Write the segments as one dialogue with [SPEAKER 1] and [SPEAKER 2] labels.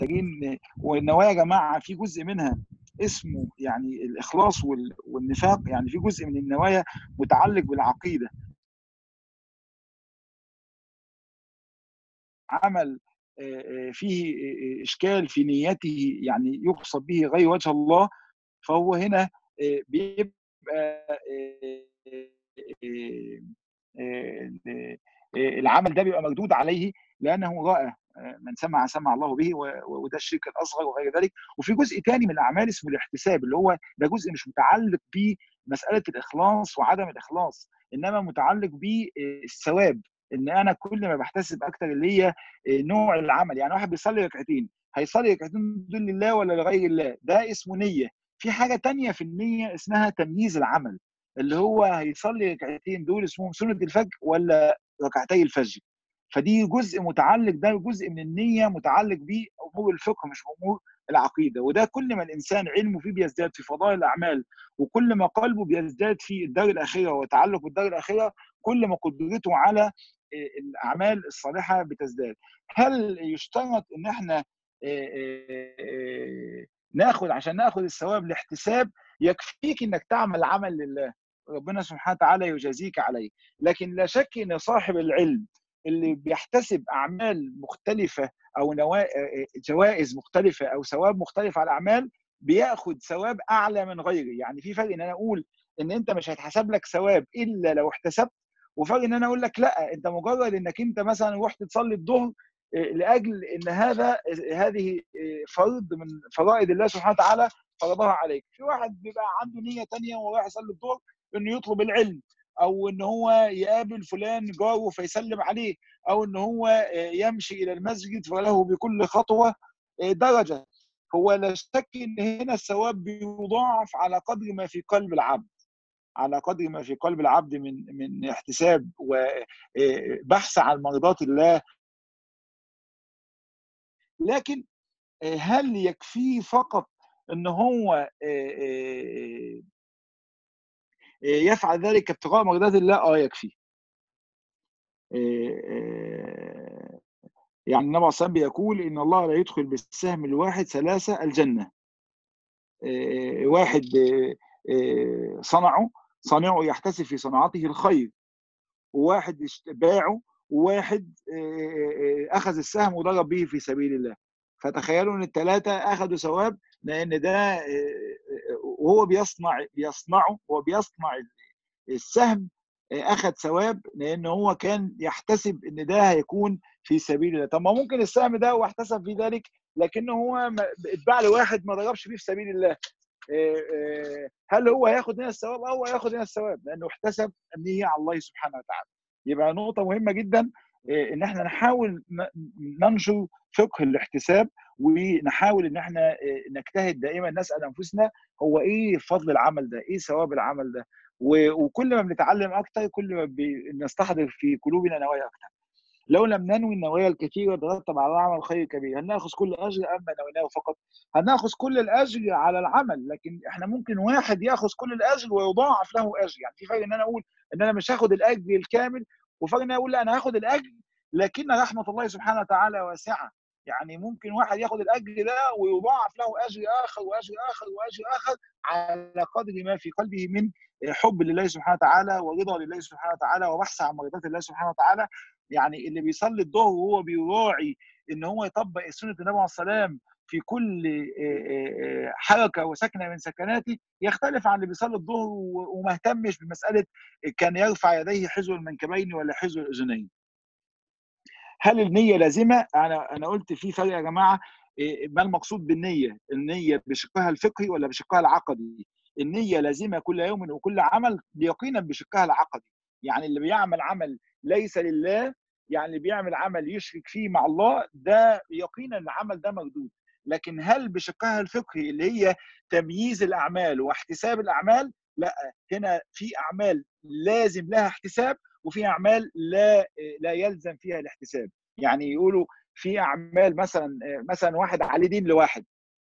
[SPEAKER 1] محتاجين والنوايا يا جماعه في جزء منها اسمه يعني الاخلاص والنفاق يعني في جزء من النوايا متعلق بالعقيده عمل فيه اشكال في نيته يعني يقصد به غير وجه الله فهو هنا بيبقى العمل ده بيبقى مردود عليه لانه راى من سمع سمع الله به وده الشرك الاصغر وغير ذلك وفي جزء ثاني من الاعمال اسمه الاحتساب اللي هو ده جزء مش متعلق بمساله الاخلاص وعدم الاخلاص انما متعلق بالثواب ان انا كل ما بحتسب اكتر اللي هي نوع العمل يعني واحد بيصلي ركعتين هيصلي ركعتين دول لله ولا لغير الله ده اسمه نيه في حاجه تانية في النيه اسمها تمييز العمل اللي هو هيصلي ركعتين دول اسمهم سنه الفجر ولا ركعتي الفجر فدي جزء متعلق ده جزء من النيه متعلق بامور الفقه مش امور العقيده وده كل ما الانسان علمه فيه بيزداد في فضائل الاعمال وكل ما قلبه بيزداد في الدار الاخره وتعلق بالدار الاخره كل ما قدرته على الاعمال الصالحه بتزداد هل يشترط ان احنا ناخد عشان ناخد الثواب الاحتساب يكفيك انك تعمل عمل لله ربنا سبحانه وتعالى يجازيك عليه لكن لا شك ان صاحب العلم اللي بيحتسب اعمال مختلفه او نوا... جوائز مختلفه او ثواب مختلف على الاعمال بياخد ثواب اعلى من غيره يعني في فرق ان انا اقول ان انت مش هيتحسب لك ثواب الا لو احتسبت وفرق ان انا اقول لك لا انت مجرد انك انت مثلا رحت تصلي الظهر لاجل ان هذا هذه فرض من فرائض الله سبحانه وتعالى فرضها عليك في واحد بيبقى عنده نيه ثانيه وهو رايح يصلي الظهر انه يطلب العلم او ان هو يقابل فلان جاره فيسلم عليه او ان هو يمشي الى المسجد فله بكل خطوه درجه هو لا شك ان هنا الثواب بيضاعف على قدر ما في قلب العبد على قدر ما في قلب العبد من من احتساب وبحث عن مرضات الله لكن هل يكفيه فقط ان هو يفعل ذلك ابتغاء مرضات الله اه يكفي يعني النبي عليه الصلاه بيقول ان الله لا يدخل بالسهم الواحد ثلاثه الجنه واحد صنعه صانعه يحتسب في صناعته الخير وواحد باعه وواحد اخذ السهم وضرب به في سبيل الله فتخيلوا ان الثلاثه اخذوا ثواب لان ده وهو بيصنع بيصنعه هو بيصنع السهم اخذ ثواب لان هو كان يحتسب ان ده هيكون في سبيل الله طب ما ممكن السهم ده هو احتسب في ذلك لكنه هو اتباع لواحد ما ضربش فيه في سبيل الله هل هو هياخد هنا الثواب او هياخد هنا الثواب لانه احتسب النيه على الله سبحانه وتعالى يبقى نقطه مهمه جدا ان احنا نحاول ننشر فقه الاحتساب ونحاول ان احنا نجتهد دائما نسال انفسنا هو ايه فضل العمل ده؟ ايه ثواب العمل ده؟ وكل ما بنتعلم اكتر كل ما بنستحضر في قلوبنا نوايا اكتر. لو لم ننوي النوايا الكثيره ترتب على العمل خير كبير، هل ناخذ كل اجر ام نويناه فقط؟ هناخذ كل الاجر على العمل، لكن احنا ممكن واحد ياخذ كل الاجر ويضاعف له اجر، يعني في فرق ان انا اقول ان انا مش هاخد الاجر الكامل وفرق ان انا اقول لا انا هاخد الاجر لكن رحمه الله سبحانه وتعالى واسعه يعني ممكن واحد ياخد الاجر ده ويضاعف له اجر اخر واجر اخر واجر اخر على قدر ما في قلبه من حب لله سبحانه وتعالى ورضا لله سبحانه وتعالى وبحث عن مرضات الله سبحانه وتعالى يعني اللي بيصلي الظهر وهو بيراعي ان هو يطبق سنه النبي عليه السلام في كل حركه وسكنه من سكناته يختلف عن اللي بيصلي الظهر وما اهتمش بمساله كان يرفع يديه حذو المنكبين ولا حذو الاذنين. هل النيه لازمه؟ انا انا قلت في فرق يا جماعه ما المقصود بالنيه؟ النيه بشقها الفقهي ولا بشقها العقدي؟ النيه لازمه كل يوم وكل عمل يقينا بشقها العقدي. يعني اللي بيعمل عمل ليس لله يعني اللي بيعمل عمل يشرك فيه مع الله ده يقينا العمل ده مردود. لكن هل بشقها الفقهي اللي هي تمييز الاعمال واحتساب الاعمال؟ لا هنا في اعمال لازم لها احتساب وفي اعمال لا لا يلزم فيها الاحتساب يعني يقولوا في اعمال مثلا مثلا واحد عليه دين لواحد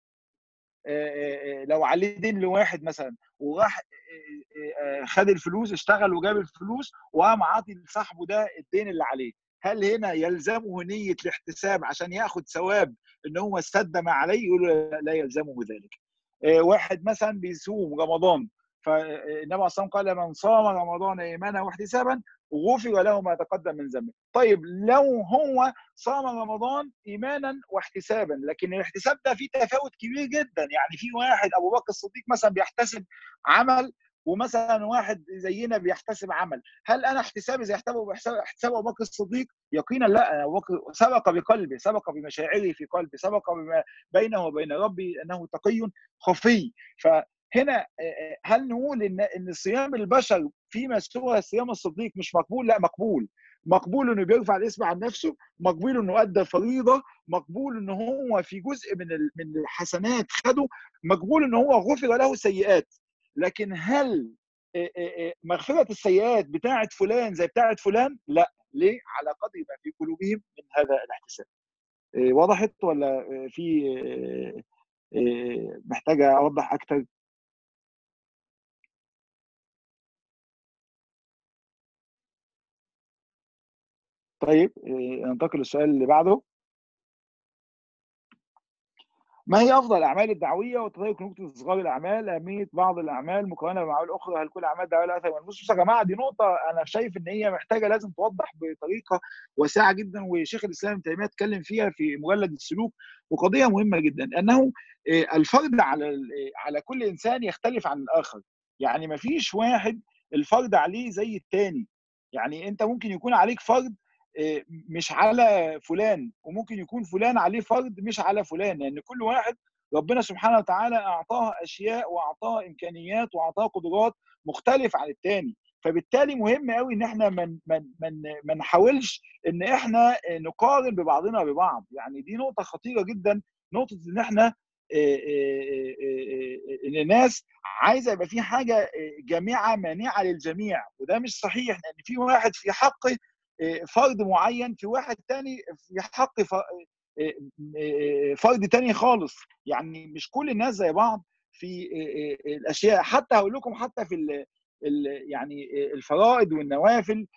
[SPEAKER 1] لو عليه دين لواحد مثلا وراح خد الفلوس اشتغل وجاب الفلوس وقام عاطي لصاحبه ده الدين اللي عليه هل هنا يلزمه نيه الاحتساب عشان ياخذ ثواب ان هو سد ما عليه يقول لا يلزمه ذلك واحد مثلا بيصوم رمضان فالنبي عليه الصلاه قال من صام رمضان ايمانا واحتسابا غفر له ما تقدم من ذنبه طيب لو هو صام رمضان ايمانا واحتسابا لكن الاحتساب ده فيه تفاوت كبير جدا يعني في واحد ابو بكر الصديق مثلا بيحتسب عمل ومثلا واحد زينا بيحتسب عمل هل انا احتسابي زي احتساب ابو بكر الصديق يقينا لا ابو بكر سبق بقلبه سبق بمشاعره في قلبه سبق بما بينه وبين ربي انه تقي خفي فهنا هل نقول ان ان صيام البشر فيما سوى صيام الصديق مش مقبول لا مقبول مقبول انه بيرفع الاسم عن نفسه مقبول انه ادى فريضه مقبول انه هو في جزء من من الحسنات خده مقبول انه هو غفر له سيئات لكن هل مغفرة السيئات بتاعة فلان زي بتاعة فلان؟ لا، ليه؟ على قدر ما في قلوبهم من هذا الاحتساب. وضحت ولا في محتاجة أوضح أكتر؟ طيب ننتقل للسؤال اللي بعده. ما هي افضل الاعمال الدعويه وتطابق نقطه صغار الاعمال اهميه بعض الاعمال مقارنه باعمال اخرى هل كل الاعمال الدعويه لها ثمن بصوا يا جماعه دي نقطه انا شايف ان هي محتاجه لازم توضح بطريقه واسعه جدا وشيخ الاسلام ابن تيميه اتكلم فيها في مجلد السلوك وقضيه مهمه جدا انه الفرض على على كل انسان يختلف عن الاخر يعني ما فيش واحد الفرض عليه زي الثاني يعني انت ممكن يكون عليك فرض مش على فلان وممكن يكون فلان عليه فرض مش على فلان لان يعني كل واحد ربنا سبحانه وتعالى اعطاه اشياء واعطاه امكانيات واعطاه قدرات مختلفه عن الثاني فبالتالي مهم قوي ان احنا من من من ما نحاولش ان احنا نقارن ببعضنا ببعض يعني دي نقطه خطيره جدا نقطه ان احنا ان الناس عايزه يبقى في حاجه جامعه مانعه للجميع وده مش صحيح لان في واحد في حقه فرد معين في واحد تاني في حق فرد تاني خالص يعني مش كل الناس زي بعض في الاشياء حتى هقول لكم حتى في ال يعني الفرائض والنوافل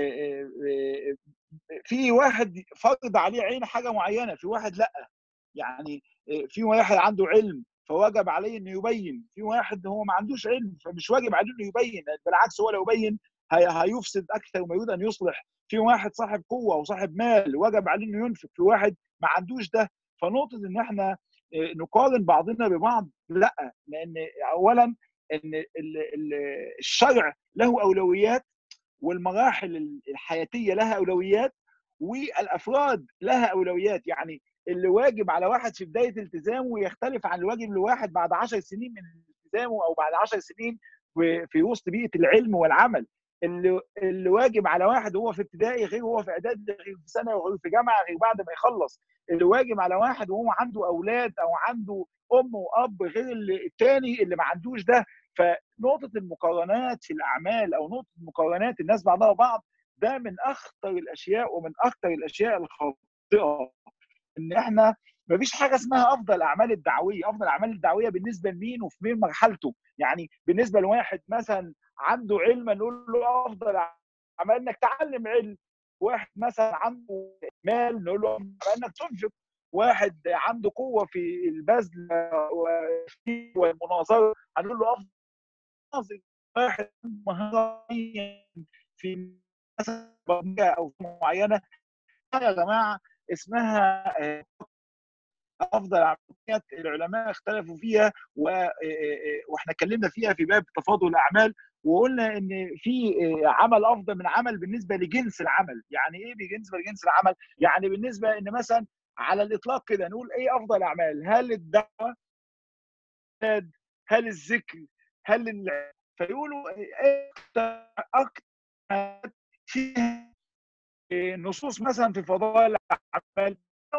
[SPEAKER 1] في واحد فرض عليه عين حاجه معينه في واحد لا يعني في واحد عنده علم فوجب عليه انه يبين في واحد هو ما عندوش علم فمش واجب عليه انه يبين بالعكس هو لو يبين هيفسد اكثر ما يريد ان يصلح في واحد صاحب قوه وصاحب مال وجب عليه انه ينفق في واحد ما عندوش ده فنقطه ان احنا نقارن بعضنا ببعض لا لان اولا ان الشرع له اولويات والمراحل الحياتيه لها اولويات والافراد لها اولويات يعني اللي واجب على واحد في بدايه التزامه يختلف عن الواجب لواحد بعد 10 سنين من التزامه او بعد 10 سنين في وسط بيئه العلم والعمل اللي اللي واجب على واحد وهو في ابتدائي غير هو في اعدادي غير في ثانوي وغير في جامعه غير بعد ما يخلص اللي واجب على واحد وهو عنده اولاد او عنده ام واب غير الثاني اللي ما عندوش ده فنقطه المقارنات في الاعمال او نقطه مقارنات الناس بعضها بعض ده من اخطر الاشياء ومن اكثر الاشياء الخاطئه ان احنا ما فيش حاجه اسمها افضل الاعمال الدعويه افضل الاعمال الدعويه بالنسبه لمين وفي مين مرحلته يعني بالنسبه لواحد مثلا عنده علم نقول له افضل عمل انك تعلم علم واحد مثلا عنده مال نقول له انك تنفق واحد عنده قوه في البذل والمناظره هنقول له افضل واحد مهاره في مثلا او معينه يا جماعه اسمها افضل عمليات العلماء اختلفوا فيها واحنا اتكلمنا فيها في باب تفاضل الاعمال وقلنا ان في عمل افضل من عمل بالنسبه لجنس العمل يعني ايه بالنسبه لجنس العمل يعني بالنسبه ان مثلا على الاطلاق كده نقول ايه افضل الاعمال هل الدعوه هل الذكر هل ال... فيقولوا اكتر اكتر فيها نصوص مثلا في فضائل الاعمال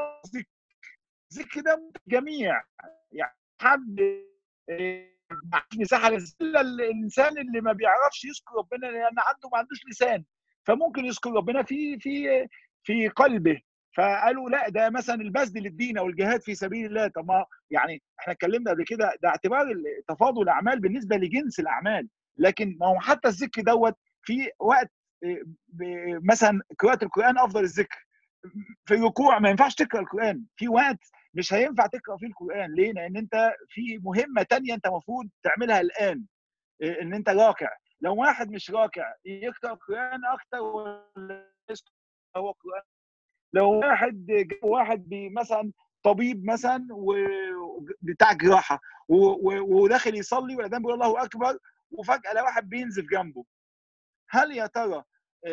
[SPEAKER 1] ذكر ده جميع يعني حد ما مساحه الا الانسان اللي ما بيعرفش يذكر ربنا لان عنده ما عندوش لسان فممكن يذكر ربنا في في في قلبه فقالوا لا ده مثلا البذل للدين او الجهاد في سبيل الله طب ما يعني احنا اتكلمنا قبل كده ده اعتبار تفاضل الاعمال بالنسبه لجنس الاعمال لكن ما هو حتى الذكر دوت في وقت مثلا قراءه القران افضل الذكر في الركوع ما ينفعش تقرا القران في وقت مش هينفع تقرا فيه القران ليه لان انت في مهمه تانية انت المفروض تعملها الان ان انت راكع لو واحد مش راكع يقرا القران اكتر ولا هو قران لو واحد جاب واحد مثلا طبيب مثلا وبتاع جراحه وداخل يصلي والاذان بيقول الله اكبر وفجاه لو واحد بينزف جنبه هل يا ترى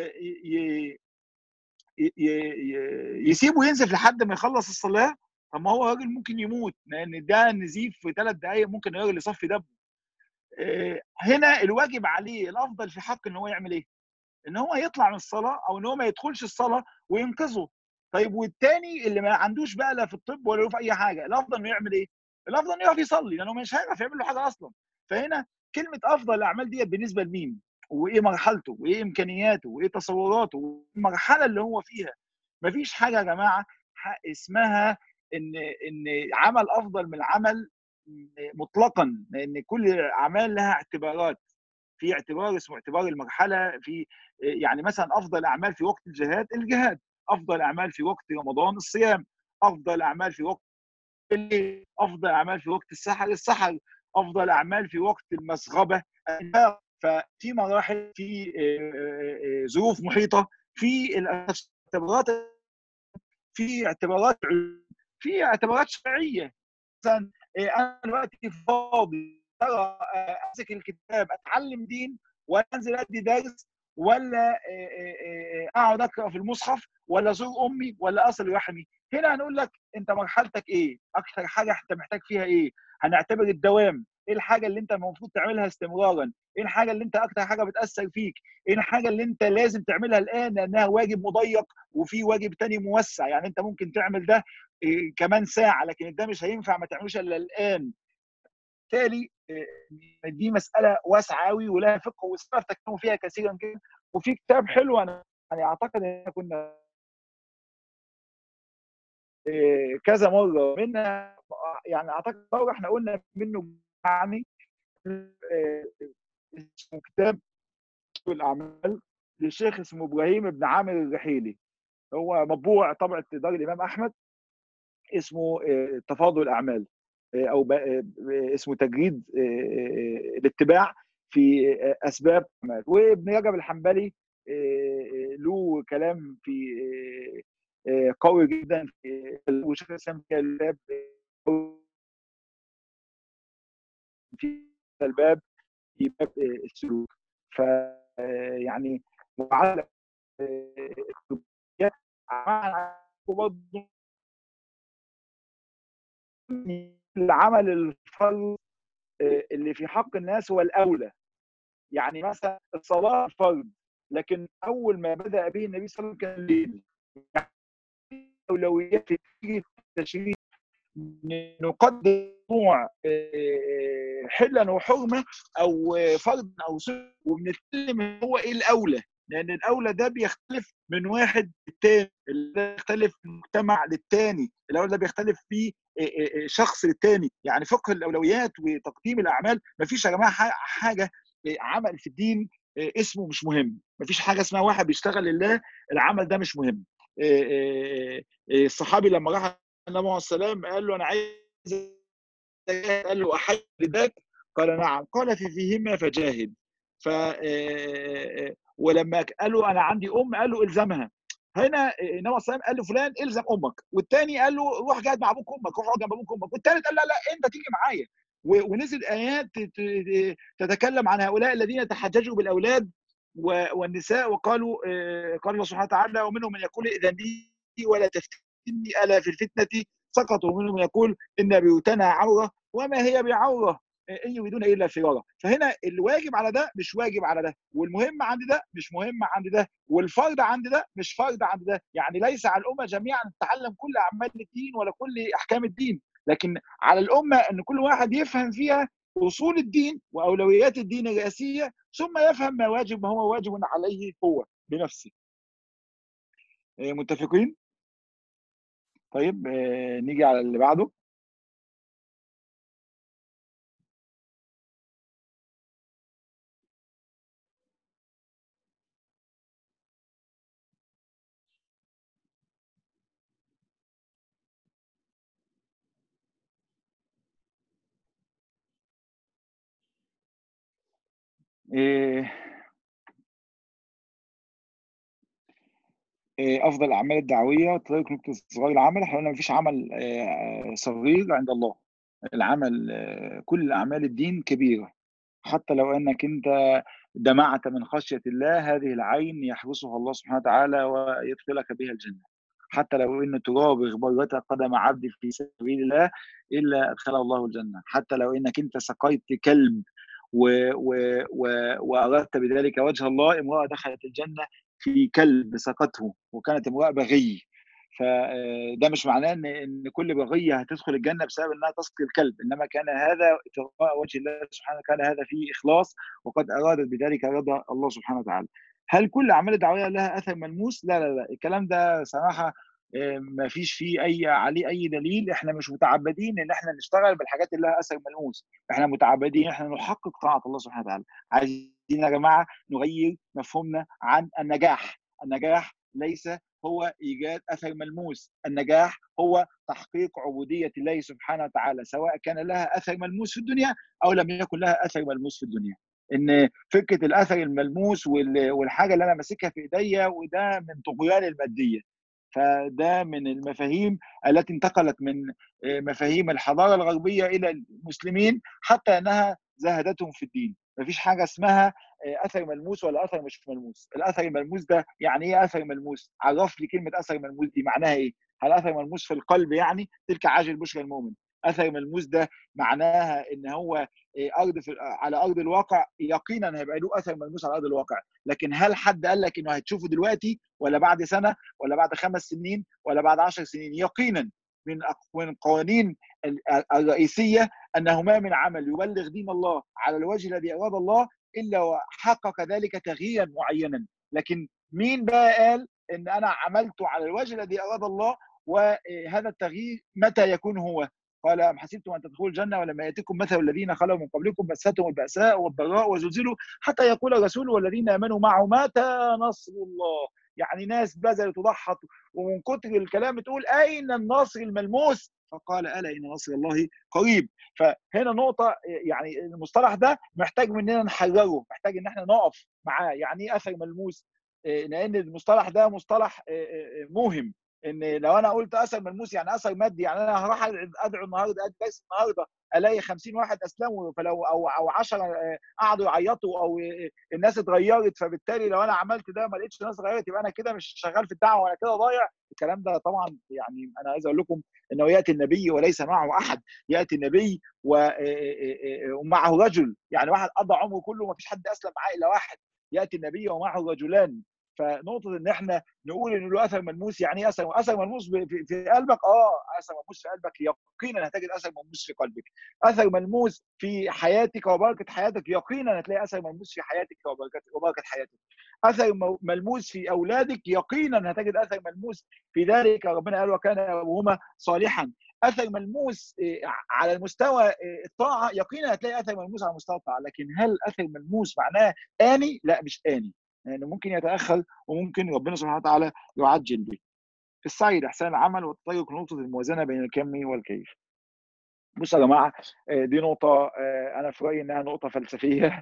[SPEAKER 1] يسيبه ينزف لحد ما يخلص الصلاه طب ما هو راجل ممكن يموت لان ده نزيف في ثلاث دقائق ممكن الراجل يصفي دمه هنا الواجب عليه الافضل في حق ان هو يعمل ايه؟ ان هو يطلع من الصلاه او ان هو ما يدخلش الصلاه وينقذه طيب والتاني اللي ما عندوش بقى لا في الطب ولا في اي حاجه الافضل انه يعمل ايه؟ الافضل انه يقف يصلي لانه مش هيعرف يعمل له حاجه اصلا فهنا كلمه افضل الاعمال ديت بالنسبه لمين؟ وايه مرحلته؟ وايه امكانياته؟ وايه تصوراته؟ والمرحله اللي هو فيها مفيش حاجه يا جماعه اسمها ان ان عمل افضل من العمل مطلقا لان كل الاعمال لها اعتبارات في اعتبار اسمه اعتبار المرحله في يعني مثلا افضل اعمال في وقت الجهاد الجهاد افضل اعمال في وقت رمضان الصيام افضل اعمال في وقت الليل افضل اعمال في وقت السحر السحر افضل اعمال في وقت المسغبه ففي مراحل في ظروف محيطه في الاعتبارات في اعتبارات في اعتبارات شرعيه مثلا انا دلوقتي فاضي ترى امسك الكتاب اتعلم دين ولا انزل ادي درس ولا اقعد اقرا في المصحف ولا ازور امي ولا اصل رحمي هنا هنقول لك انت مرحلتك ايه اكثر حاجه انت محتاج فيها ايه هنعتبر الدوام ايه الحاجه اللي انت المفروض تعملها استمرارا ايه الحاجه اللي انت اكتر حاجه بتاثر فيك ايه الحاجه اللي انت لازم تعملها الان لانها واجب مضيق وفي واجب تاني موسع يعني انت ممكن تعمل ده إيه كمان ساعه لكن ده مش هينفع ما تعملوش الا الان بالتالي دي مساله واسعه قوي ولها فقه وسبب تكلموا فيها كثيرا جدا وفي كتاب حلو انا يعني اعتقد ان كنا كذا مره منها يعني اعتقد مره احنا قلنا منه يعني اسمه كتاب الاعمال للشيخ اسمه ابراهيم بن عامر الرحيلي هو مطبوع طبعه دار الامام احمد اسمه تفاضل الاعمال او اسمه تجريد الاتباع في اسباب وابن رجب الحنبلي له كلام في قوي جدا في وشيخ الاسلام في الباب في الباب في باب السلوك ف يعني وعلى برضه العمل الفرض اللي في حق الناس هو الاولى يعني مثلا الصلاه فرض لكن اول ما بدا به النبي صلى الله عليه وسلم كان الليل اولويات تيجي التشريع نقدم نوع حلا وحرمه او فرض او سنه وبنتكلم هو ايه الاولى لان الاولى ده بيختلف من واحد للتاني بيختلف من مجتمع للتاني الاولى ده بيختلف في شخص للتاني يعني فقه الاولويات وتقديم الاعمال ما فيش يا جماعه حاجه عمل في الدين اسمه مش مهم ما فيش حاجه اسمها واحد بيشتغل لله العمل ده مش مهم الصحابي لما راح النبي عليه السلام قال له انا عايز قال له احد ذاك قال نعم قال في فيهما فجاهد ف ولما قالوا انا عندي ام قال له الزمها هنا النبي عليه السلام قال له فلان الزم امك والتاني قال له روح جاهد مع ابوك وامك روح اقعد جنب ابوك وامك والتالت قال لا لا انت تيجي معايا ونزل ايات تتكلم عن هؤلاء الذين تحججوا بالاولاد والنساء وقالوا قال الله سبحانه وتعالى ومنهم من يقول اذا لي ولا تفتني الا في الفتنه سقطوا ومنهم من يقول ان بيوتنا عوره وما هي بعوره ان يريدون الا فرارا فهنا الواجب على ده مش واجب على ده والمهم عند ده مش مهم عند ده والفرض عند ده مش فرض عند ده يعني ليس على الامه جميعا تتعلم كل اعمال الدين ولا كل احكام الدين لكن على الامه ان كل واحد يفهم فيها اصول الدين واولويات الدين الرئيسيه ثم يفهم ما واجب ما هو واجب عليه هو بنفسه متفقين طيب نيجي على اللي بعده إيه إيه افضل الاعمال الدعويه طريق نقطه صغير العمل احنا قلنا مفيش عمل آه، صغير عند الله العمل آه، كل اعمال الدين كبيره حتى لو انك انت دمعت من خشيه الله هذه العين يحرسها الله سبحانه وتعالى ويدخلك بها الجنه حتى لو ان تراب غبرت قدم عبد في سبيل الله الا ادخله الله الجنه حتى لو انك انت سقيت كلب و و و واردت بذلك وجه الله امراه دخلت الجنه في كلب سقته وكانت امراه بغي فده مش معناه ان ان كل بغيه هتدخل الجنه بسبب انها تسقي الكلب انما كان هذا ابتغاء وجه الله سبحانه كان هذا فيه اخلاص وقد ارادت بذلك رضا الله سبحانه وتعالى هل كل اعمال الدعويه لها اثر ملموس لا لا لا الكلام ده صراحه ما فيش فيه اي عليه اي دليل احنا مش متعبدين ان احنا نشتغل بالحاجات اللي لها اثر ملموس احنا متعبدين احنا نحقق طاعه الله سبحانه وتعالى عايزين يا جماعه نغير مفهومنا عن النجاح النجاح ليس هو ايجاد اثر ملموس النجاح هو تحقيق عبوديه الله سبحانه وتعالى سواء كان لها اثر ملموس في الدنيا او لم يكن لها اثر ملموس في الدنيا ان فكره الاثر الملموس والحاجه اللي انا ماسكها في ايديا وده من طغيان الماديه فده من المفاهيم التي انتقلت من مفاهيم الحضاره الغربيه الى المسلمين حتى انها زهدتهم في الدين مفيش حاجه اسمها اثر ملموس ولا اثر مش ملموس الاثر الملموس ده يعني ايه اثر ملموس عرف لي كلمه اثر ملموس دي معناها ايه هل اثر ملموس في القلب يعني تلك عاجل بشرى المؤمن اثر ملموس ده معناها ان هو ارض في على ارض الواقع يقينا هيبقى له اثر ملموس على ارض الواقع لكن هل حد قال لك انه هتشوفه دلوقتي ولا بعد سنه ولا بعد خمس سنين ولا بعد عشر سنين يقينا من من القوانين الرئيسيه انه ما من عمل يبلغ دين الله على الوجه الذي اراد الله الا وحقق ذلك تغييرا معينا لكن مين بقى قال ان انا عملته على الوجه الذي اراد الله وهذا التغيير متى يكون هو قال أم حسبتم أن تدخلوا الجنة ولما يأتيكم مثل الذين خلوا من قبلكم مستهم البأساء والضراء وزلزلوا حتى يقول الرسول والذين آمنوا معه متى نصر الله يعني ناس بذلت وضحت ومن كتر الكلام تقول أين النصر الملموس فقال ألا إن نصر الله قريب فهنا نقطة يعني المصطلح ده محتاج مننا نحرره محتاج إن احنا نقف معاه يعني إيه أثر ملموس لأن المصطلح ده مصطلح موهم ان لو انا قلت اثر ملموس يعني اثر مادي يعني انا هروح ادعو النهارده ادعي بس النهارده الاقي 50 واحد اسلموا فلو او او 10 قعدوا يعيطوا او الناس اتغيرت فبالتالي لو انا عملت ده ما لقيتش الناس اتغيرت يبقى انا كده مش شغال في الدعوه وانا كده ضايع الكلام ده طبعا يعني انا عايز اقول لكم انه ياتي النبي وليس معه احد ياتي النبي ومعه رجل يعني واحد قضى عمره كله ما فيش حد اسلم معاه الا واحد ياتي النبي ومعه رجلان فنقطه ان احنا نقول ان له اثر ملموس يعني ايه اثر اثر ملموس في, في قلبك اه اثر ملموس في قلبك يقينا هتجد اثر ملموس في قلبك اثر ملموس في حياتك وبركه حياتك يقينا هتلاقي اثر ملموس في حياتك وبركه وبركه حياتك اثر ملموس في اولادك يقينا هتجد اثر ملموس في ذلك ربنا قال وكان ابوهما صالحا اثر ملموس على المستوى الطاعه يقينا هتلاقي اثر ملموس على مستوى الطاعه لكن هل اثر ملموس معناه اني لا مش اني يعني ممكن يتاخر وممكن ربنا سبحانه وتعالى يعجل به. السعي لاحسان العمل والتطرق لنقطه الموازنه بين الكم والكيف. بصوا يا جماعه دي نقطه انا في رايي انها نقطه فلسفيه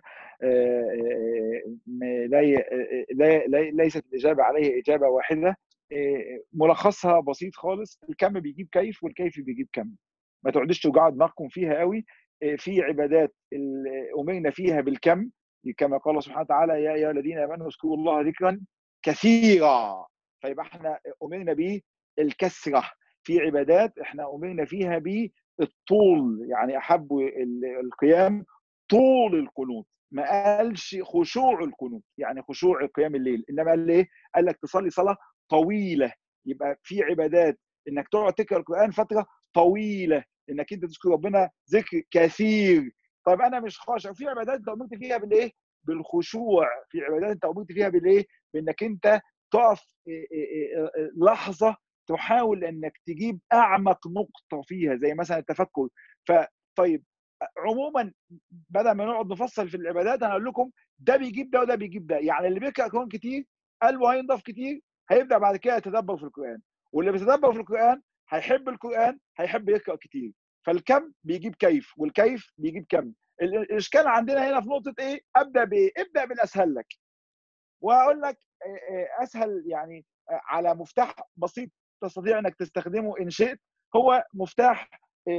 [SPEAKER 1] لا ليست الاجابه عليها اجابه واحده ملخصها بسيط خالص الكم بيجيب كيف والكيف بيجيب كم. ما تقعدوش توجعوا دماغكم فيها قوي في عبادات امرنا فيها بالكم كما قال سبحانه وتعالى يا ايها الذين امنوا اذكروا الله ذكرا كثيرا فيبقى احنا امرنا بالكثره في عبادات احنا امرنا فيها بالطول يعني احب القيام طول القنوت ما قالش خشوع القنوت يعني خشوع قيام الليل انما قال ايه؟ قال لك تصلي صلاه طويله يبقى في عبادات انك تقعد تقرا القران فتره طويله انك انت تذكر ربنا ذكر كثير طيب انا مش خاشع في عبادات انت امرت فيها بالايه؟ بالخشوع في عبادات انت امرت فيها بالايه؟ بانك انت تقف لحظه تحاول انك تجيب اعمق نقطه فيها زي مثلا التفكر فطيب عموما بدل ما نقعد نفصل في العبادات انا اقول لكم ده بيجيب ده وده بيجيب ده يعني اللي بيقرا قران كتير قلبه هينضف كتير هيبدا بعد كده يتدبر في القران واللي بيتدبر في القران هيحب القران هيحب يقرا كتير فالكم بيجيب كيف والكيف بيجيب كم الاشكال عندنا هنا في نقطه ايه ابدا بايه ابدا بالاسهل لك واقول لك اسهل يعني على مفتاح بسيط تستطيع انك تستخدمه ان شئت هو مفتاح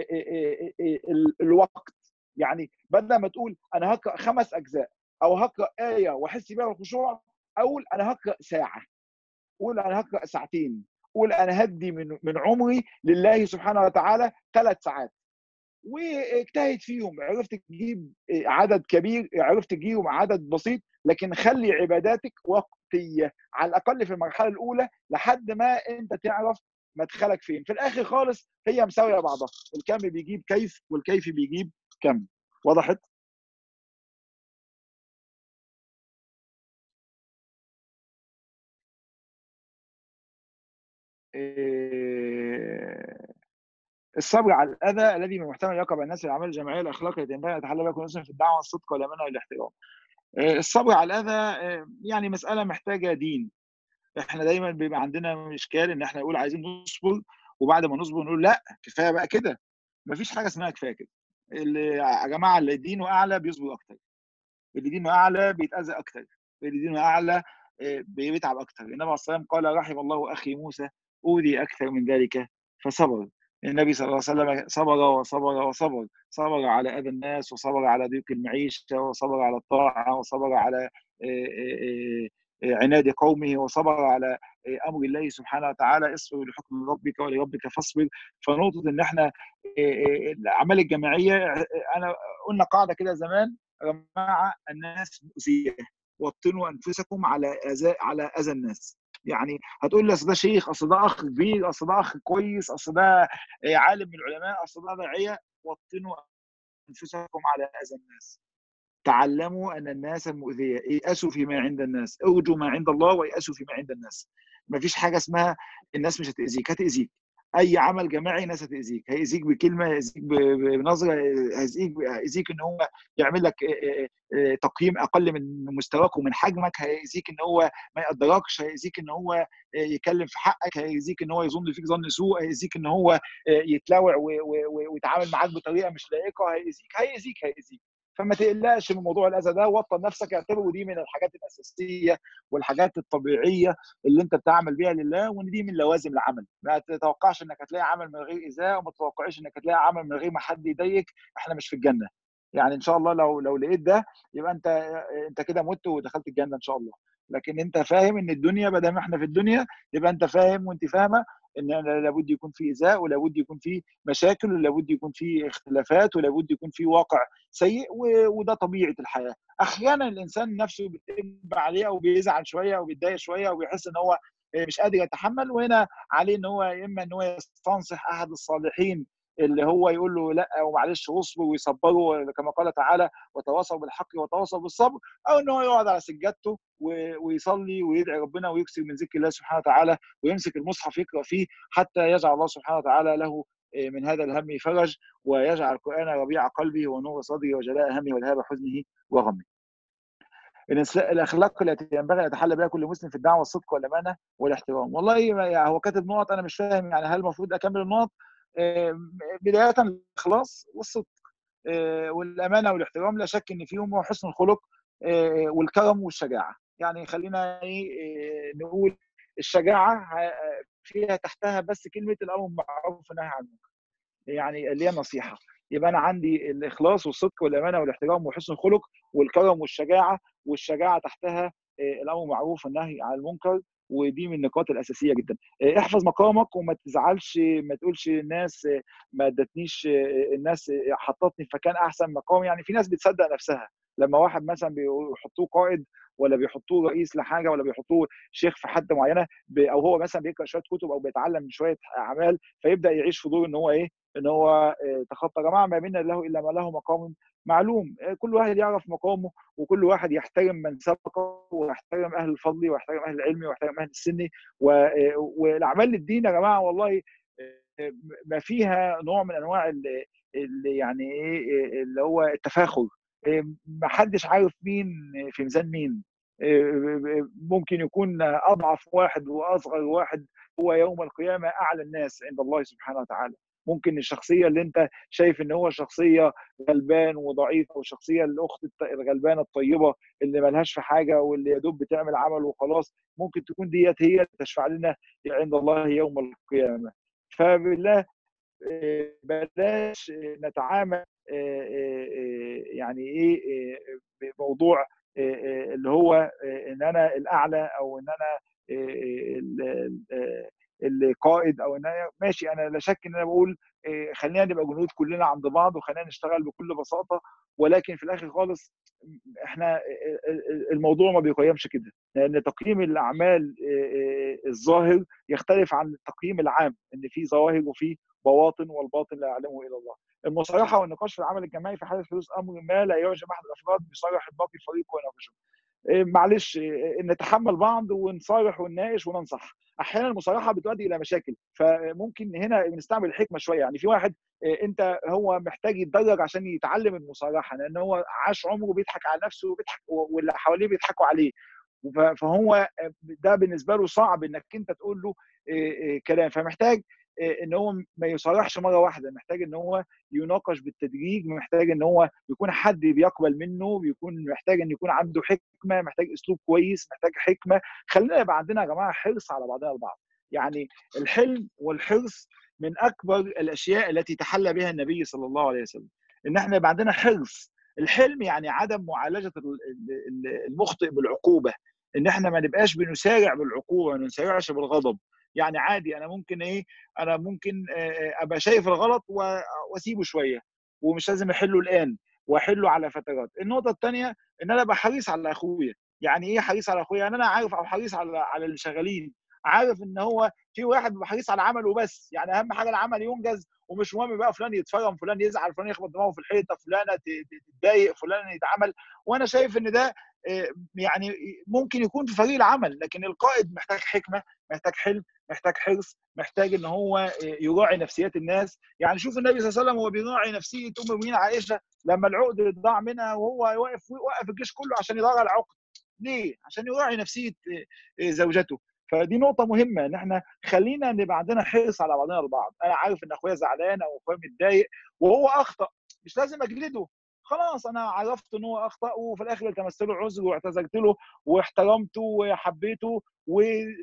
[SPEAKER 1] الوقت يعني بدل ما تقول انا هقرا خمس اجزاء او هقرا ايه واحس بيها الخشوع اقول انا هقرا ساعه قول انا هقرا ساعتين قول انا هدي من من عمري لله سبحانه وتعالى ثلاث ساعات واجتهد فيهم عرفت تجيب عدد كبير عرفت تجيب عدد بسيط لكن خلي عباداتك وقتيه على الاقل في المرحله الاولى لحد ما انت تعرف مدخلك فين في الاخر خالص هي مساويه بعضها الكم بيجيب كيف والكيف بيجيب كم وضحت الصبر على الاذى الذي من محتمل يقع الناس في الاعمال الجماعيه الاخلاق التي ينبغي ان يتحلى بها كل مسلم في الدعوه والصدق والامانه والاحترام. الصبر على الاذى يعني مساله محتاجه دين. احنا دايما بيبقى عندنا اشكال ان احنا نقول عايزين نصبر وبعد ما نصبر نقول لا كفايه بقى كده. مفيش حاجه اسمها كفايه كده. اللي يا جماعه اللي دينه اعلى بيصبر اكتر. اللي دينه اعلى بيتاذى اكتر. اللي دينه اعلى بيتعب اكتر. النبي عليه الصلاه والسلام قال رحم الله اخي موسى اوذي اكثر من ذلك فصبر. النبي صلى الله عليه وسلم صبر وصبر وصبر صبر على اذى الناس وصبر على ضيق المعيشه وصبر على الطاعه وصبر على عناد قومه وصبر على امر الله سبحانه وتعالى اصبر لحكم ربك ولربك فاصبر فنقطه ان احنا الاعمال الجماعيه انا قلنا قاعده كده زمان يا جماعه الناس مؤذيه وطنوا انفسكم على اذى على اذى الناس يعني هتقول لي اصل ده شيخ اصل ده اخ كبير اصل ده اخ كويس اصل ده عالم من العلماء اصل ده داعيه وطنوا انفسكم على اذى الناس تعلموا ان الناس مؤذيه ييأسوا فيما عند الناس ارجوا ما عند الله ويأسوا فيما عند الناس مفيش حاجه اسمها الناس مش هتاذيك هتاذيك اي عمل جماعي ناس هتاذيك هيأذيك بكلمه هيأذيك بنظره هيأذيك هيأذيك ان هو يعمل لك تقييم اقل من مستواك ومن حجمك هيأذيك ان هو ما يقدركش هيأذيك ان هو يتكلم في حقك هيأذيك ان هو يظن فيك ظن سوء هيأذيك ان هو يتلاوع ويتعامل معاك بطريقه مش لائقه هيأذيك هيأذيك هيأذيك فما تقلقش من موضوع الاذى ده وطن نفسك اعتبره دي من الحاجات الاساسيه والحاجات الطبيعيه اللي انت بتعمل بيها لله وان دي من لوازم العمل ما تتوقعش انك هتلاقي عمل من غير ايذاء وما تتوقعش انك هتلاقي عمل من غير ما حد يضايقك احنا مش في الجنه يعني ان شاء الله لو لو لقيت ده يبقى انت انت كده مت ودخلت الجنه ان شاء الله لكن انت فاهم ان الدنيا ما دام احنا في الدنيا يبقى انت فاهم وانت فاهمه ان لابد يكون في ايذاء ولابد يكون في مشاكل ولابد يكون في اختلافات ولابد يكون في واقع سيء وده طبيعه الحياه احيانا الانسان نفسه بتقلب عليه او بيزعل شويه او بيتضايق شويه او بيحس ان هو مش قادر يتحمل وهنا عليه ان هو اما ان هو يستنصح احد الصالحين اللي هو يقول له لا ومعلش واصبر ويصبره كما قال تعالى وتواصوا بالحق وتواصوا بالصبر او ان هو يقعد على سجادته ويصلي ويدعي ربنا ويكثر من ذكر الله سبحانه وتعالى ويمسك المصحف يقرا فيه حتى يجعل الله سبحانه وتعالى له من هذا الهم فرج ويجعل القران ربيع قلبه ونور صدره وجلاء همه وذهاب حزنه وغمه. الاخلاق التي ينبغي ان يتحلى بها كل مسلم في الدعوه والصدق والامانه والاحترام والله هو كاتب نقط انا مش فاهم يعني هل المفروض اكمل النقط بدايه الاخلاص والصدق والامانه والاحترام لا شك ان فيهم هو حسن الخلق والكرم والشجاعه يعني خلينا نقول الشجاعه فيها تحتها بس كلمه الامر بالمعروف والنهي عن المنكر يعني اللي هي النصيحه يبقى انا عندي الاخلاص والصدق والامانه والاحترام وحسن الخلق والكرم والشجاعه والشجاعه تحتها الامر بالمعروف والنهي عن المنكر ودي من النقاط الاساسيه جدا احفظ مقامك وما تزعلش ما تقولش الناس ما ادتنيش الناس حطتني فكان احسن مقام يعني في ناس بتصدق نفسها لما واحد مثلا بيحطوه قائد ولا بيحطوه رئيس لحاجه ولا بيحطوه شيخ في حد معينه او هو مثلا بيقرا شويه كتب او بيتعلم شويه اعمال فيبدا يعيش في دور ان هو ايه ان هو تخطى جماعه ما منا له الا ما له مقام معلوم كل واحد يعرف مقامه وكل واحد يحترم من سبقه ويحترم اهل الفضل ويحترم اهل العلم ويحترم اهل السن والاعمال للدين يا جماعه والله ما فيها نوع من انواع اللي يعني ايه اللي هو التفاخر ما حدش عارف مين في ميزان مين ممكن يكون اضعف واحد واصغر واحد هو يوم القيامه اعلى الناس عند الله سبحانه وتعالى ممكن الشخصيه اللي انت شايف ان هو شخصيه غلبان وضعيف او الشخصيه الاخت الغلبانه الطيبه اللي ملهاش في حاجه واللي يا دوب بتعمل عمل وخلاص ممكن تكون ديت هي تشفع لنا عند الله يوم القيامه فبالله بلاش نتعامل يعني ايه بموضوع اللي هو ان انا الاعلى او ان انا القائد او ان انا ماشي انا لا شك ان انا بقول خلينا نبقى جنود كلنا عند بعض وخلينا نشتغل بكل بساطه ولكن في الاخر خالص احنا الموضوع ما بيقيمش كده لان تقييم الاعمال الظاهر يختلف عن التقييم العام ان في ظواهر وفي بواطن والباطن لا يعلمه الا الله. المصارحه والنقاش في العمل الجماعي في حاله حدوث امر ما لا يعجب احد الافراد بيصارح الباقي الفريق ويناقشه. معلش نتحمل بعض ونصارح ونناقش وننصح. احيانا المصارحه بتؤدي الى مشاكل فممكن هنا بنستعمل الحكمه شويه يعني في واحد انت هو محتاج يتدرج عشان يتعلم المصارحه لان هو عاش عمره بيضحك على نفسه وبيضحك واللي حواليه بيضحكوا عليه فهو ده بالنسبه له صعب انك انت تقول له كلام فمحتاج ان هو ما يصارحش مره واحده محتاج ان هو يناقش بالتدريج محتاج ان هو يكون حد بيقبل منه بيكون محتاج ان يكون عنده حكمه محتاج اسلوب كويس محتاج حكمه خلينا يبقى عندنا يا جماعه حرص على بعضنا البعض يعني الحلم والحرص من اكبر الاشياء التي تحلى بها النبي صلى الله عليه وسلم ان احنا يبقى عندنا حرص الحلم يعني عدم معالجه المخطئ بالعقوبه ان احنا ما نبقاش بنسارع بالعقوبه ما نسارعش بالغضب يعني عادي انا ممكن ايه انا ممكن ابقى شايف الغلط واسيبه شويه ومش لازم احله الان واحله على فترات النقطه الثانيه ان انا ابقى حريص على اخويا يعني ايه حريص على اخويا يعني انا عارف او حريص على على اللي شغالين عارف ان هو في واحد بيبقى حريص على عمله بس يعني اهم حاجه العمل ينجز ومش مهم بقى فلان يتفرم فلان يزعل فلان يخبط دماغه في الحيطه فلانه تتضايق فلان يتعمل وانا شايف ان ده يعني ممكن يكون في فريق العمل لكن القائد محتاج حكمه محتاج حلم محتاج حرص محتاج ان هو يراعي نفسيات الناس يعني شوف النبي صلى الله عليه وسلم هو بيراعي نفسيه ام المؤمنين عائشه لما العقد ضاع منها وهو واقف وقف الجيش كله عشان يراعي العقد ليه عشان يراعي نفسيه زوجته فدي نقطه مهمه ان احنا خلينا نبقى عندنا حرص على بعضنا البعض انا عارف ان اخويا زعلان او اخويا متضايق وهو اخطا مش لازم اجلده خلاص انا عرفت ان هو اخطا وفي الاخر التمست له عذر واعتذرت له واحترمته وحبيته و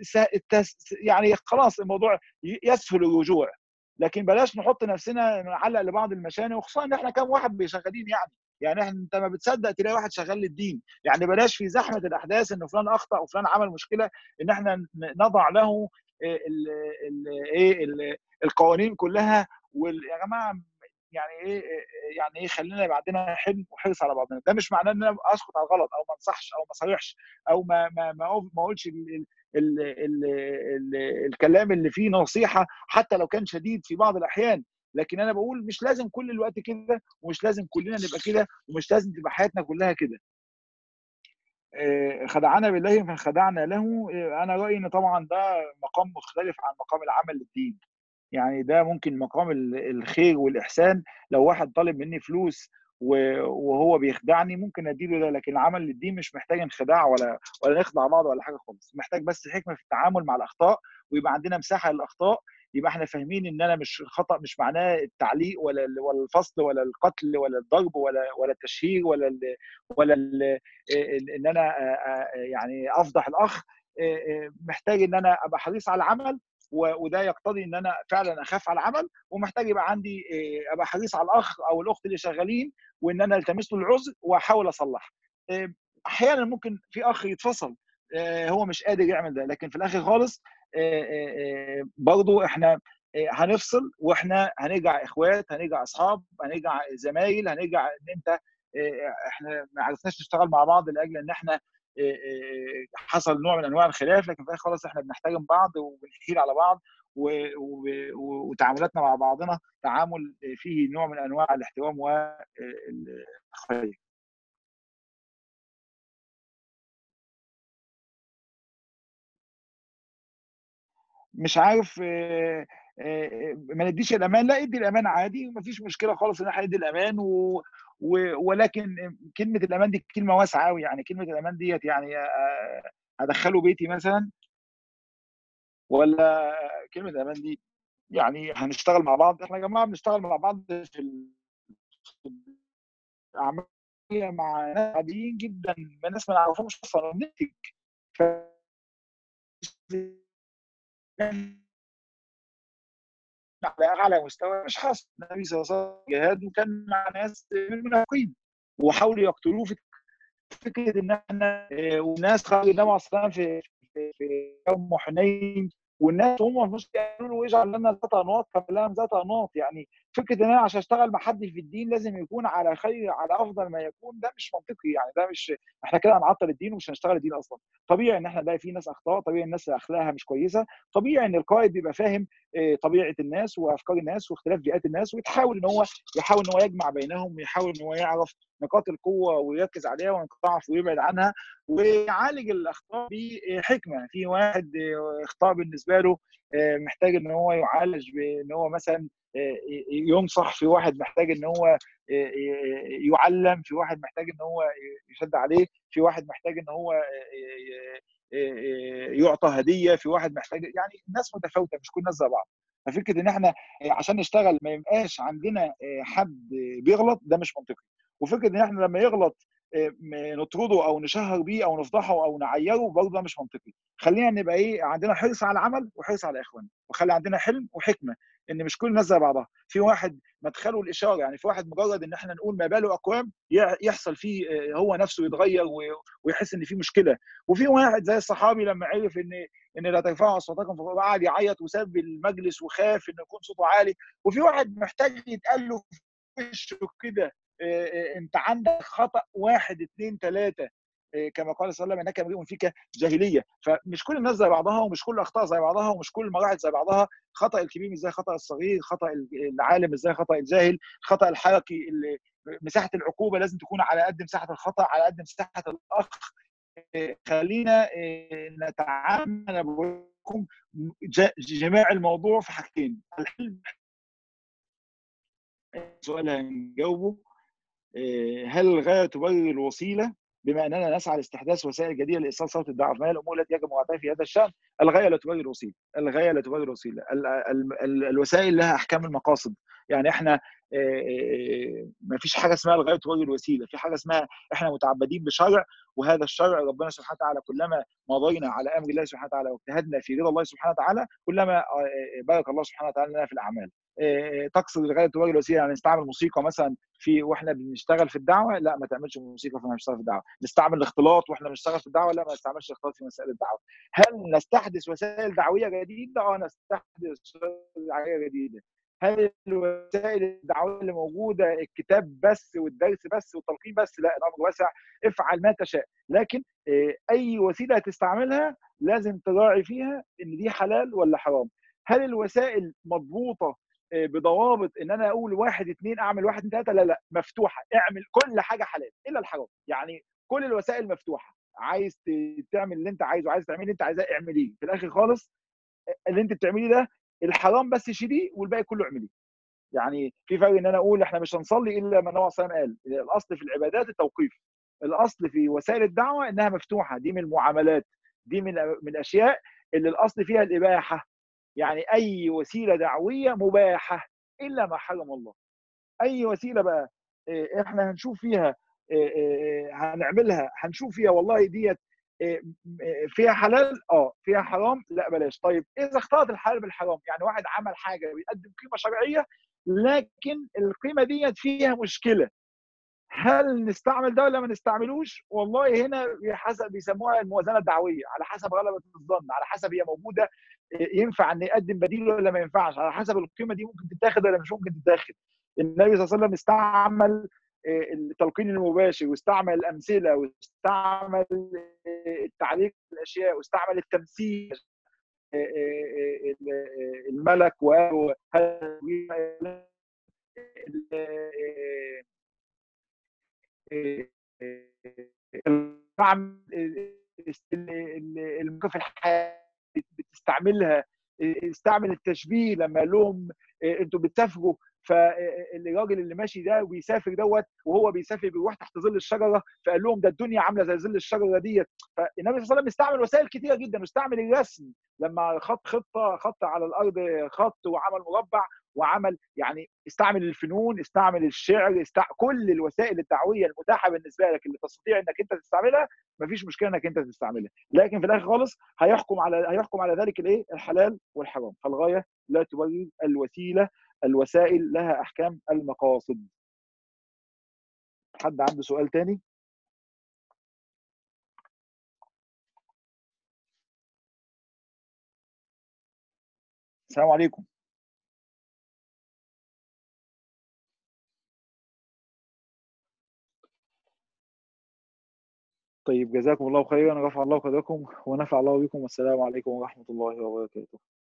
[SPEAKER 1] يعني خلاص الموضوع يسهل الرجوع لكن بلاش نحط نفسنا نعلق لبعض المشاني وخصوصا ان احنا كام واحد شغالين يعني يعني احنا انت ما بتصدق تلاقي واحد شغال للدين يعني بلاش في زحمه الاحداث ان فلان اخطا وفلان عمل مشكله ان احنا نضع له ايه القوانين كلها ويا جماعه يعني ايه يعني ايه خلينا يبقى عندنا حلم وحرص على بعضنا ده مش معناه ان انا اسقط على الغلط او ما انصحش او ما اصارحش او ما ما ما ما اقولش ال ال ال ال الكلام اللي فيه نصيحه حتى لو كان شديد في بعض الاحيان لكن انا بقول مش لازم كل الوقت كده ومش لازم كلنا نبقى كده ومش لازم تبقى حياتنا كلها كده خدعنا بالله فخدعنا له انا رايي ان طبعا ده مقام مختلف عن مقام العمل للدين يعني ده ممكن مقام الخير والاحسان لو واحد طالب مني فلوس وهو بيخدعني ممكن اديله ده لكن العمل للدين مش محتاج انخداع ولا ولا نخدع بعض ولا حاجه خالص محتاج بس حكمه في التعامل مع الاخطاء ويبقى عندنا مساحه للاخطاء يبقى احنا فاهمين ان انا مش الخطا مش معناه التعليق ولا ولا الفصل ولا القتل ولا الضرب ولا ولا التشهير ولا ال ولا ال ان انا يعني افضح الاخ محتاج ان انا ابقى حريص على العمل وده يقتضي ان انا فعلا اخاف على العمل ومحتاج يبقى عندي ابقى حريص على الاخ او الاخت اللي شغالين وان انا التمس له العذر واحاول اصلح احيانا ممكن في اخ يتفصل هو مش قادر يعمل ده لكن في الاخر خالص برضو احنا هنفصل واحنا هنرجع اخوات هنرجع اصحاب هنرجع زمايل هنرجع ان انت احنا ما عرفناش نشتغل مع بعض لاجل ان احنا حصل نوع من انواع الخلاف لكن في الاخر خلاص احنا بنحترم بعض وبنحيل على بعض وتعاملاتنا مع بعضنا تعامل فيه نوع من انواع الاحترام والاخويه مش عارف ما نديش الامان لا ادي الامان عادي ومفيش مشكله خالص ان احنا ندي الامان و... و... ولكن كلمه الامان دي كلمه واسعه قوي يعني كلمه الامان ديت يعني هدخله بيتي مثلا ولا كلمه الامان دي يعني هنشتغل مع بعض احنا يا جماعه بنشتغل مع بعض في الاعمال مع ناس عاديين جدا ناس ما نعرفهمش اصلا وننتج ف على اعلى مستوى مش حاصل النبي صلى الله عليه وسلم جهاد وكان مع ناس من المنافقين وحاولوا يقتلوه في فكره ان احنا وناس خرج النبي عليه الصلاه والسلام في في يوم حنين والناس هم مش قالوا له اجعل لنا ذات انواط فلهم ذات انواط يعني فكره ان انا عشان اشتغل مع حد في الدين لازم يكون على خير على افضل ما يكون ده مش منطقي يعني ده مش احنا كده هنعطل الدين ومش هنشتغل الدين اصلا طبيعي ان احنا نلاقي في ناس اخطاء طبيعي الناس اخلاقها مش كويسه طبيعي ان القائد بيبقى فاهم طبيعه الناس وافكار الناس واختلاف بيئات الناس ويحاول ان هو يحاول ان هو يجمع بينهم ويحاول ان هو يعرف نقاط القوه ويركز عليها ونقاط الضعف ويبعد عنها ويعالج الاخطاء بحكمه في واحد اخطاء بالنسبه له محتاج ان هو يعالج بان هو مثلا ينصح في واحد محتاج ان هو يعلم في واحد محتاج ان هو يشد عليه في واحد محتاج ان هو يعطى هديه في واحد محتاج يعني الناس متفاوته مش كل الناس زي بعض ففكره ان احنا عشان نشتغل ما يبقاش عندنا حد بيغلط ده مش منطقي وفكره ان احنا لما يغلط نطرده او نشهر بيه او نفضحه او نعيره برضه ده مش منطقي خلينا نبقى ايه عندنا حرص على العمل وحرص على اخواننا وخلي عندنا حلم وحكمه ان مش كل الناس زي بعضها في واحد مدخله الاشاره يعني في واحد مجرد ان احنا نقول ما باله اقوام يحصل فيه هو نفسه يتغير ويحس ان في مشكله وفي واحد زي الصحابي لما عرف ان ان لا ترفعوا اصواتكم فقعد يعيط وساب المجلس وخاف ان يكون صوته عالي وفي واحد محتاج يتقال له في وشه كده انت عندك خطا واحد اثنين ثلاثه كما قال صلى الله عليه وسلم انك امرئ فيك جاهليه فمش كل الناس زي بعضها ومش كل الاخطاء زي بعضها ومش كل المراحل زي بعضها خطا الكبير مش زي خطا الصغير خطا العالم مش زي خطا الجاهل خطا الحركي مساحه العقوبه لازم تكون على قد مساحه الخطا على قد مساحه الاخ خلينا نتعامل بكم جماع الموضوع في حاجتين الحلم سؤال هنجاوبه هل الغايه تبرر الوسيله بما اننا نسعى لاستحداث وسائل جديده لايصال صوت الدعوه فما الامور التي يجب مراعاتها في هذا الشان؟ الغايه لا تبرر الوسيله، الغايه لا تبرر الوسيله، ال ال ال الوسائل لها احكام المقاصد، يعني احنا ما فيش حاجه اسمها الغايه تبرر الوسيله، في حاجه اسمها احنا متعبدين بشرع وهذا الشرع ربنا سبحانه وتعالى كلما مضينا على امر الله سبحانه وتعالى واجتهدنا في رضا الله سبحانه وتعالى كلما بارك الله سبحانه وتعالى لنا في الاعمال. تقصد الغايه تبرر الوسيله يعني نستعمل موسيقى مثلا في واحنا بنشتغل في الدعوه لا ما تعملش موسيقى واحنا بنشتغل في الدعوه نستعمل الاختلاط واحنا بنشتغل في الدعوه لا ما نستعملش الاختلاط في مسائل الدعوه هل نستحدث وسائل دعويه جديده اه نستحدث وسائل دعويه جديده هل الوسائل الدعويه اللي موجوده الكتاب بس والدرس بس والتلقين بس لا الامر واسع افعل ما تشاء لكن اي وسيله هتستعملها لازم تراعي فيها ان دي حلال ولا حرام هل الوسائل مضبوطه بضوابط ان انا اقول واحد اثنين اعمل واحد ثلاثه لا لا مفتوحه اعمل كل حاجه حلال الا الحرام يعني كل الوسائل مفتوحه عايز تعمل اللي انت عايزه عايز تعمل اللي انت عايزاه اعمليه في الاخر خالص اللي انت بتعمليه ده الحرام بس شيليه والباقي كله اعمليه يعني في فرق ان انا اقول احنا مش هنصلي الا ما النبي صلى الله عليه وسلم قال الاصل في العبادات التوقيف الاصل في وسائل الدعوه انها مفتوحه دي من المعاملات دي من من الاشياء اللي الاصل فيها الاباحه يعني اي وسيله دعويه مباحه الا ما حرم الله اي وسيله بقى احنا هنشوف فيها هنعملها هنشوف فيها والله ديت فيها حلال اه فيها حرام لا بلاش طيب اذا اختلط الحلال بالحرام يعني واحد عمل حاجه بيقدم قيمه شرعيه لكن القيمه ديت فيها مشكله هل نستعمل ده ولا ما نستعملوش؟ والله هنا حسب بيسموها الموازنه الدعويه على حسب غلبه الظن على حسب هي موجوده ينفع ان يقدم بديل ولا ما ينفعش على حسب القيمه دي ممكن تتاخد ولا مش ممكن تتاخد النبي صلى الله عليه وسلم استعمل التلقين المباشر واستعمل الامثله واستعمل التعليق الاشياء واستعمل التمثيل الملك وقالوا الموقف الحياه بتستعملها استعمل التشبيه لما قال لهم انتوا بتسافروا فالراجل اللي ماشي ده وبيسافر دوت وهو بيسافر بيروح تحت ظل الشجره فقال لهم ده الدنيا عامله زي ظل الشجره ديت فالنبي صلى الله عليه وسلم استعمل وسائل كثيره جدا واستعمل الرسم لما خط خطه خط على الارض خط وعمل مربع وعمل يعني استعمل الفنون استعمل الشعر استع... كل الوسائل الدعويه المتاحه بالنسبه لك اللي تستطيع انك انت تستعملها مفيش مشكله انك انت تستعملها لكن في الاخر خالص هيحكم على هيحكم على ذلك الايه الحلال والحرام فالغايه لا تبرر الوسيله الوسائل لها احكام المقاصد حد عنده سؤال تاني السلام عليكم طيب جزاكم الله خيرا رفع الله قدركم ونفع الله بكم والسلام عليكم ورحمة الله وبركاته